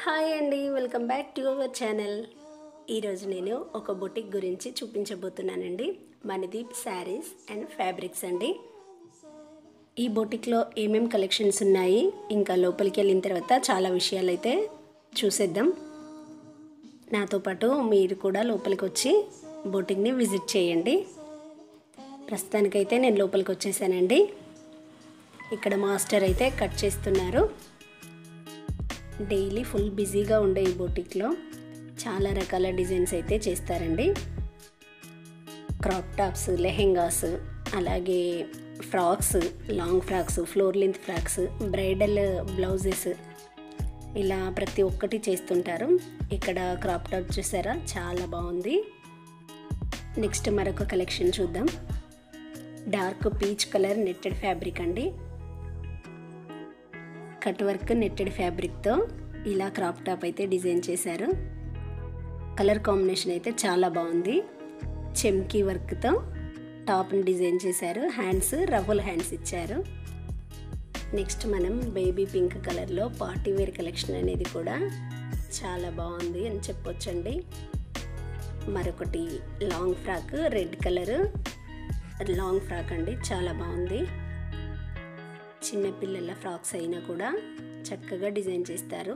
hi అండి welcome back to our channel ఈరోజు నేను ఒక బొటిక్ గురించి చూపించబోతున్నానండి మణిదీప్ శారీస్ అండ్ ఫ్యాబ్రిక్స్ అండి ఈ బొటిక్లో ఏమేం కలెక్షన్స్ ఉన్నాయి ఇంకా లోపలికి వెళ్ళిన తర్వాత చాలా విషయాలు అయితే చూసేద్దాం నాతో పాటు మీరు కూడా లోపలికి వచ్చి బొటిక్ని విజిట్ చేయండి ప్రస్తుతానికైతే నేను లోపలికి వచ్చేసానండి ఇక్కడ మాస్టర్ అయితే కట్ చేస్తున్నారు డైలీ ఫుల్ బిజీగా ఉండే ఈ బొటిక్లో చాలా రకాల డిజైన్స్ అయితే చేస్తారండి క్రాప్ టాప్స్ లెహెంగాస్ అలాగే frocks long frocks floor length frocks bridal blouses ఇలా ప్రతి ఒక్కటి చేస్తుంటారు ఇక్కడ క్రాప్ టాప్ చూసారా చాలా బాగుంది నెక్స్ట్ మరొక కలెక్షన్ చూద్దాం dark peach colour netted fabric అండి కట్ వర్క్ నెట్టెడ్ ఫ్యాబ్రిక్తో ఇలా క్రాప్ టాప్ అయితే డిజైన్ చేశారు కలర్ కాంబినేషన్ అయితే చాలా బాగుంది చెమ్కీ వర్క్తో టాప్ని డిజైన్ చేశారు హ్యాండ్స్ రఫుల్ హ్యాండ్స్ ఇచ్చారు నెక్స్ట్ మనం బేబీ పింక్ కలర్లో పార్టీ వేర్ కలెక్షన్ అనేది కూడా చాలా బాగుంది అని చెప్పొచ్చండి మరొకటి long frock red colour long frock అండి చాలా బాగుంది చిన్నపిల్లల ఫ్రాక్స్ అయినా కూడా చక్కగా డిజైన్ చేస్తారు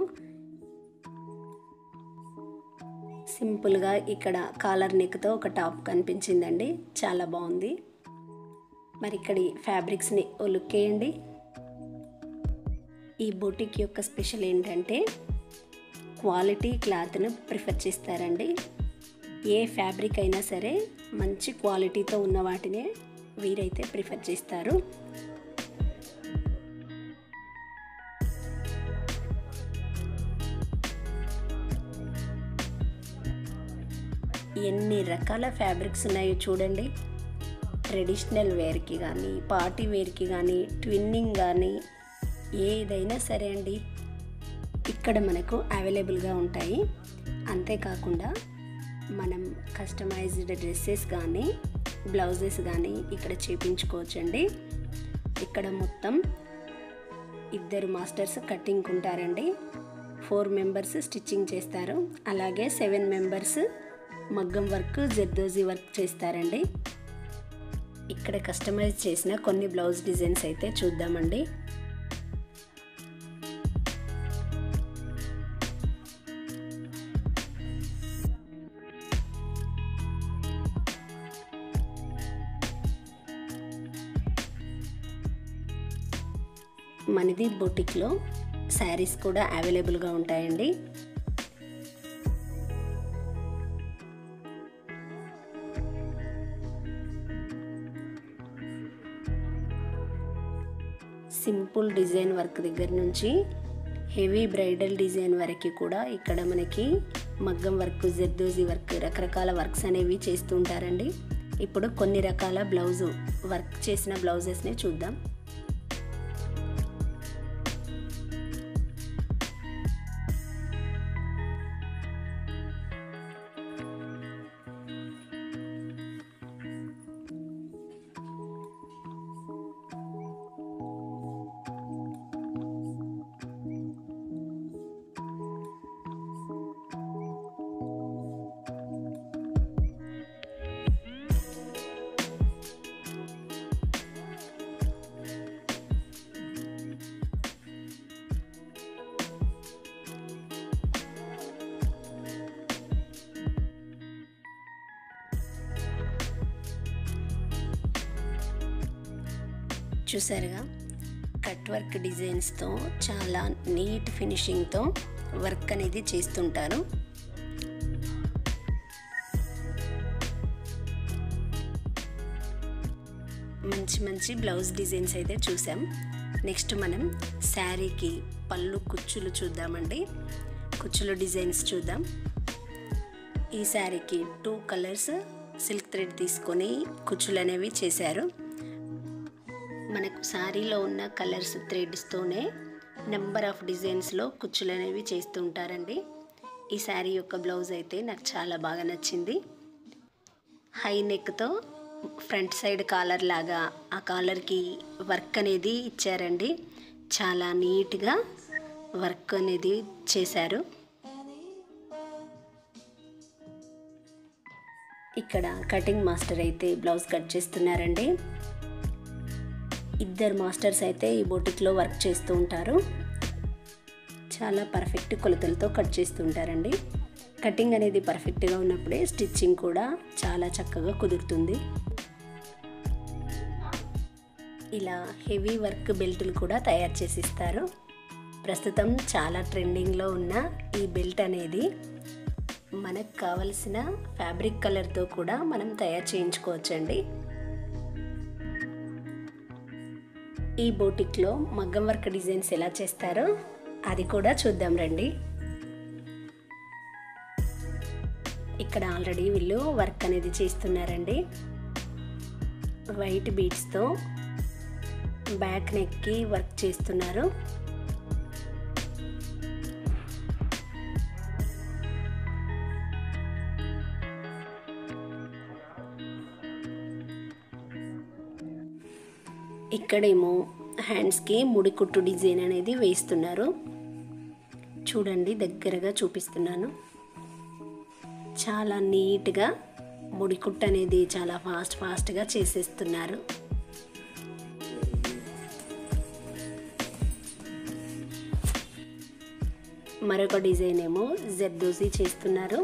సింపుల్గా ఇక్కడ కాలర్ నెక్తో ఒక టాప్ కనిపించిందండి చాలా బాగుంది మరి ఇక్కడి ఫ్యాబ్రిక్స్ని ఓ లుక్ వేయండి ఈ బొటిక్ యొక్క స్పెషల్ ఏంటంటే క్వాలిటీ క్లాత్ను ప్రిఫర్ చేస్తారండి ఏ ఫ్యాబ్రిక్ అయినా సరే మంచి క్వాలిటీతో ఉన్న వాటినే వీరైతే ప్రిఫర్ చేస్తారు ఎన్ని రకాల ఫ్యాబ్రిక్స్ ఉన్నాయో చూడండి ట్రెడిషనల్ వేర్కి కానీ పార్టీ వేర్కి కానీ ట్విన్నింగ్ కానీ ఏదైనా సరే అండి ఇక్కడ మనకు అవైలబుల్గా ఉంటాయి అంతేకాకుండా మనం కస్టమైజ్డ్ డ్రెస్సెస్ కానీ బ్లౌజెస్ కానీ ఇక్కడ చేపించుకోవచ్చండి ఇక్కడ మొత్తం ఇద్దరు మాస్టర్స్ కటింగ్ ఉంటారండి ఫోర్ మెంబర్స్ స్టిచ్చింగ్ చేస్తారు అలాగే సెవెన్ మెంబర్స్ మగ్గం వర్క్ జర్దోజీ వర్క్ చేస్తారండి ఇక్కడ కస్టమైజ్ చేసిన కొన్ని బ్లౌజ్ డిజైన్స్ అయితే చూద్దామండి మనది బొటిక్లో శారీస్ కూడా అవైలబుల్గా ఉంటాయండి సింపుల్ డిజైన్ వర్క్ దగ్గర నుంచి హెవీ బ్రైడల్ డిజైన్ వరకు కూడా ఇక్కడ మనకి మగ్గం వర్క్ జర్దోజీ వర్క్ రకరకాల వర్క్స్ అనేవి చేస్తూ ఉంటారండి ఇప్పుడు కొన్ని రకాల బ్లౌజు వర్క్ చేసిన బ్లౌజెస్ని చూద్దాం చూసారుగా కట్ వర్క్ డిజైన్స్తో చాలా నీట్ ఫినిషింగ్తో వర్క్ అనేది చేస్తుంటారు మంచి మంచి బ్లౌజ్ డిజైన్స్ అయితే చూసాం నెక్స్ట్ మనం శారీకి పళ్ళు కుచ్చులు చూద్దామండి కుచ్చులు డిజైన్స్ చూద్దాం ఈ శారీకి టూ కలర్స్ సిల్క్ థ్రెడ్ తీసుకొని కుచ్చులు అనేవి చేశారు మనకు శారీలో ఉన్న కలర్స్ థ్రెడ్స్తోనే నెంబర్ ఆఫ్ డిజైన్స్లో కుచ్చులు అనేవి చేస్తూ ఉంటారండి ఈ శారీ యొక్క బ్లౌజ్ అయితే నాకు చాలా బాగా నచ్చింది హై నెక్తో ఫ్రంట్ సైడ్ కాలర్ లాగా ఆ కాలర్కి వర్క్ అనేది ఇచ్చారండి చాలా నీట్గా వర్క్ అనేది చేశారు ఇక్కడ కటింగ్ మాస్టర్ అయితే బ్లౌజ్ కట్ చేస్తున్నారండి ఇద్దరు మాస్టర్స్ అయితే ఈ బొటిక్లో వర్క్ చేస్తూ ఉంటారు చాలా పర్ఫెక్ట్ కొలతలతో కట్ చేస్తుంటారండి కటింగ్ అనేది పర్ఫెక్ట్గా ఉన్నప్పుడే స్టిచ్చింగ్ కూడా చాలా చక్కగా కుదురుతుంది ఇలా హెవీ వర్క్ బెల్టులు కూడా తయారు చేసి ఇస్తారు ప్రస్తుతం చాలా ట్రెండింగ్లో ఉన్న ఈ బెల్ట్ అనేది మనకు కావలసిన ఫ్యాబ్రిక్ కలర్తో కూడా మనం తయారు చేయించుకోవచ్చండి ఈ బోటిక్లో మగ్గం వర్క్ డిజైన్స్ ఎలా చేస్తారో అది కూడా చూద్దాం రండి ఇక్కడ ఆల్రెడీ వీళ్ళు వర్క్ అనేది చేస్తున్నారండి వైట్ బీడ్స్తో బ్యాక్ నెక్కి వర్క్ చేస్తున్నారు ఇక్కడేమో హ్యాండ్స్కి ముడికుట్టు డిజైన్ అనేది వేస్తున్నారు చూడండి దగ్గరగా చూపిస్తున్నాను చాలా నీట్గా ముడికుట్టు అనేది చాలా ఫాస్ట్ ఫాస్ట్గా చేసేస్తున్నారు మరొక డిజైన్ ఏమో జెర్దోసి చేస్తున్నారు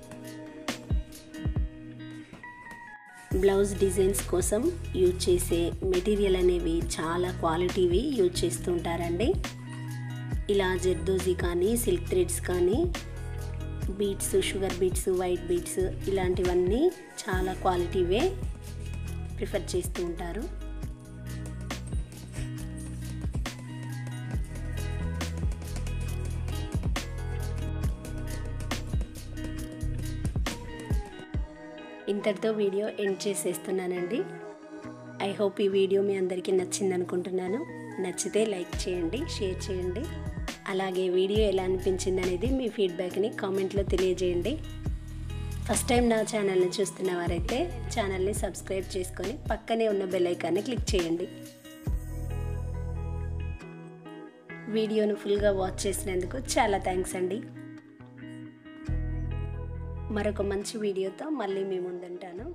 బ్లౌజ్ డిజైన్స్ కోసం యూజ్ చేసే మెటీరియల్ అనేవి చాలా క్వాలిటీవి యూజ్ చేస్తుంటారండి ఇలా జెర్దోజీ కానీ సిల్క్ థ్రెడ్స్ కానీ beads sugar beads white beads ఇలాంటివన్నీ చాలా క్వాలిటీవే ప్రిఫర్ చేస్తూ ఉంటారు ఇంతటితో వీడియో ఎండ్ చేసేస్తున్నానండి ఐ హోప్ ఈ వీడియో మీ అందరికీ నచ్చింది అనుకుంటున్నాను నచ్చితే లైక్ చేయండి షేర్ చేయండి అలాగే వీడియో ఎలా అనిపించింది అనేది మీ ఫీడ్బ్యాక్ని కామెంట్లో తెలియజేయండి ఫస్ట్ టైం నా ఛానల్ని చూస్తున్న వారైతే ఛానల్ని సబ్స్క్రైబ్ చేసుకొని పక్కనే ఉన్న బెల్ ఐకాన్ని క్లిక్ చేయండి వీడియోను ఫుల్గా వాచ్ చేసినందుకు చాలా థ్యాంక్స్ అండి మరొక మంచి వీడియోతో మళ్ళీ మీ ముందుంటాను